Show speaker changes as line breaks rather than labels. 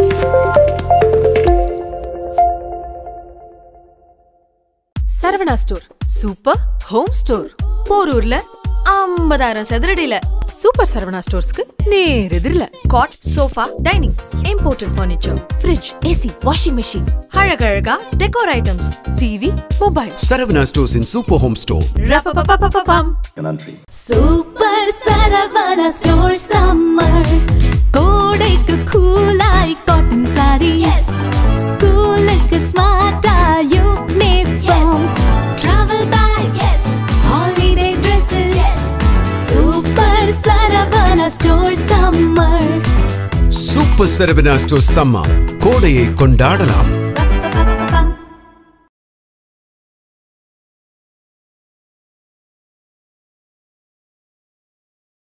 Saravana store super home store போரூர்ல ஐம்பதாயிரம் சதுரடியில சூப்பர் சரவணா ஸ்டோர்ஸ்க்கு நேர் எதிரில cot sofa dining imported furniture fridge AC washing machine அழகழகா decor items TV mobile
Saravana Stores in Super Home Store.
ரப்பப்பப்பப்பப்பம்
நன்றி
சூப்பர் சரவணா ஸ்டோர் சம்மர் கோடைக்கு கூலாய் காட்டன் சாரீஸ் ஸ்கூலுக்கு ஸ்மார்ட்டா uniforms travel bags holiday dresses super Saravana store summer
Super Saravana Stores Summer. கோடையை கொண்டாடலாம்